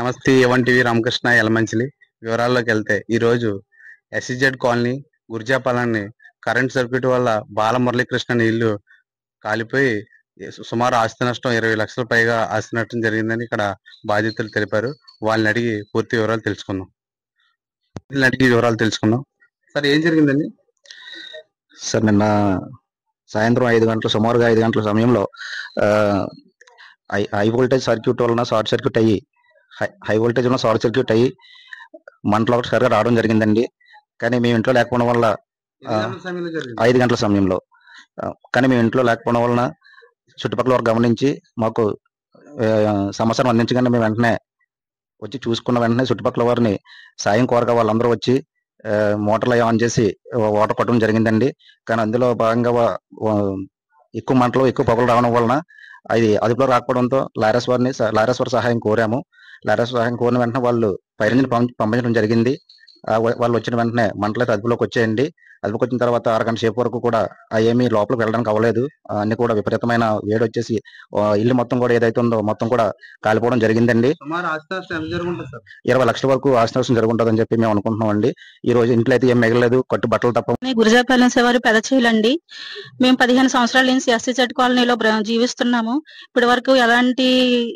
నమస్తే ఎవన్ టీవీ రామకృష్ణ యలమంచిలి వివరాల్లోకి వెళ్తే ఈ రోజు ఎస్ఈజెడ్ కాలనీ గుర్జాపాలన్ని కరెంట్ సర్క్యూట్ వల్ల బాల మురళీకృష్ణ అనే ఇల్లు కాలిపోయి సుమారు ఆస్తి నష్టం ఇరవై లక్షల పైగా ఆస్తి నష్టం జరిగిందని ఇక్కడ బాధితులు తెలిపారు వాళ్ళని అడిగి పూర్తి వివరాలు తెలుసుకుందాం వీళ్ళని అడిగి వివరాలు తెలుసుకుందాం సార్ ఏం జరిగిందండి సార్ నిన్న సాయంత్రం ఐదు గంటల సుమారుగా ఐదు గంటల సమయంలో ఆ, హై హై వోల్టేజ్ సర్క్యూట్ వలన షార్ట్ సర్క్యూట్ అయ్యి హై హై వోల్టేజ్ ఉన్న షార్ట్ సర్క్యూట్ అయ్యి మంటలు ఒకటి సరిగా రావడం జరిగిందండి కానీ మేము ఇంట్లో లేకపోవడం వల్ల ఎన్ని గంటల సమయంలో జరిగింది ఐదు గంటల సమయంలో ఆ, కానీ మేము ఇంట్లో లేకపోవడం వలన చుట్టుపక్కల వారు గమనించి మాకు ఆ, సమాచారం అందించగానే మేము వెంటనే వచ్చి చూసుకున్న వెంటనే చుట్టుపక్కల వారిని సాయం కోరగా వాళ్ళందరూ వచ్చి ఆ, మోటార్లు అవి ఆన్ చేసి వాటర్ కొట్టడం జరిగిందండి కానీ అందులో భాగంగా వా- వా- ఎక్కువ మంటలు ఎక్కువ పొగలు రావడం వలన అది అదుపులో రాకపోవడంతో లారస్ వారిని స- లారస్ వారి సహాయం కోరాము లారస్ సహాయం కోరిన వెంటనే వాళ్ళు పైరంజన్ పంపించడం జరిగింది ఆ వా- వాళ్ళు వచ్చిన వెంటనే మంటలు అయితే అదుపులోకి వచ్చాయండి అదుపుకి వచ్చిన తర్వాత అరగంట సేపు వరకు కూడా ఆ ఏమీ లోపలికి వెళ్ళడానికి అవ్వలేదు ఆ అన్ని కూడా విపరీతమైన వేడి వచ్చేసి ఆ ఇల్లు మొత్తం కూడా ఏదైతే ఉందో మొత్తం కూడా కాలిపోవడం జరిగిందండి సుమారు ఆస్తి నష్టం ఎంత జరుగుంటుంది సార్ ఇరవై లక్షల వరకు ఆస్తి నష్టం జరుగుతుందని చెప్పి మేము అనుకుంటున్నాం అండి ఈ రోజు ఇంట్లో అయితే ఏం మిగలేదు కట్టు బట్టలు తప్ప నేను గురజాపాలెం శివారు పెదచేలండి మేము పదిహేను సంవత్సరాల నుంచి ఎస్సీజెడ్ కాలనీలో బ్ర- జీవిస్తున్నాము ఇప్పటి వరకు ఎలాంటి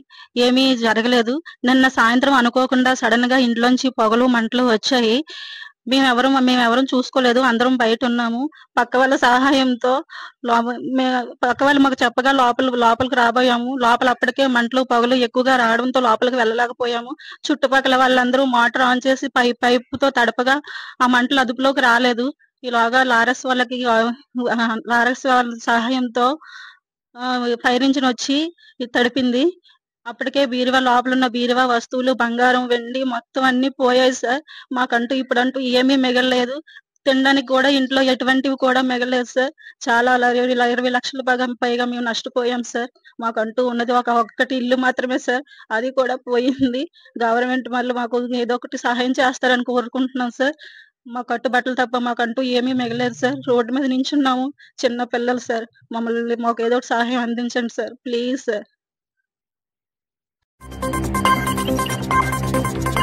ఏమీ జరగలేదు నిన్న సాయంత్రం అనుకోకుండా సడన్ గా ఇంట్లోంచి పొగలు మంటలు వచ్చాయి మేమెవరు మేమెవరం చూసుకోలేదు అందరం బయట ఉన్నాము పక్క వాళ్ళ సహాయంతో లోప మే- పక్క వాళ్ళు మాకు చెప్పగా లోపల లోపలికి రాబోయాము లోపల అప్పటికే మంటలు పొగలు ఎక్కువగా రావడంతో లోపలికి వెళ్ళలేకపోయాము చుట్టుపక్కల వాళ్ళందరూ మోటార్ ఆన్ చేసి పై పైపుతో తడపగా ఆ మంటలు అదుపులోకి రాలేదు ఈలోగా లారస్ వాళ్ళకి ఆ, ఆ, లారస్ వాళ్ళ సహాయంతో ఆ, ఫైర్ ఇంజిన్ వచ్చి ఇది తడిపింది అప్పటికే బీరువా లోపల ఉన్న బీరువా వస్తువులు బంగారం వెండి మొత్తం అన్ని పోయాయి సార్ మాకంటూ ఇప్పుడంటూ ఏమీ మిగలలేదు తినడానికి కూడా ఇంట్లో ఎటువంటివి కూడా మిగలేదు సార్ చాలా అలా ఇరవై ఇరవై లక్షల పైగా పైగా మేము నష్టపోయాం సార్ మాకంటూ ఉన్నది ఒక ఒక్కటి ఇల్లు మాత్రమే సార్ అది కూడా పోయింది గవర్నమెంట్ మళ్ళీ మాకు ఏదో ఒకటి సహాయం చేస్తారని కోరుకుంటున్నాం సార్ మా కట్టుబట్టలు తప్ప మాకంటూ ఏమీ మిగలేదు సార్ రోడ్డు మీద నించున్నాము చిన్న పిల్లలు సార్ మమ్మల్ని మాకు ఏదో ఒకటి సహాయం అందించండి సార్ ప్లీజ్ సార్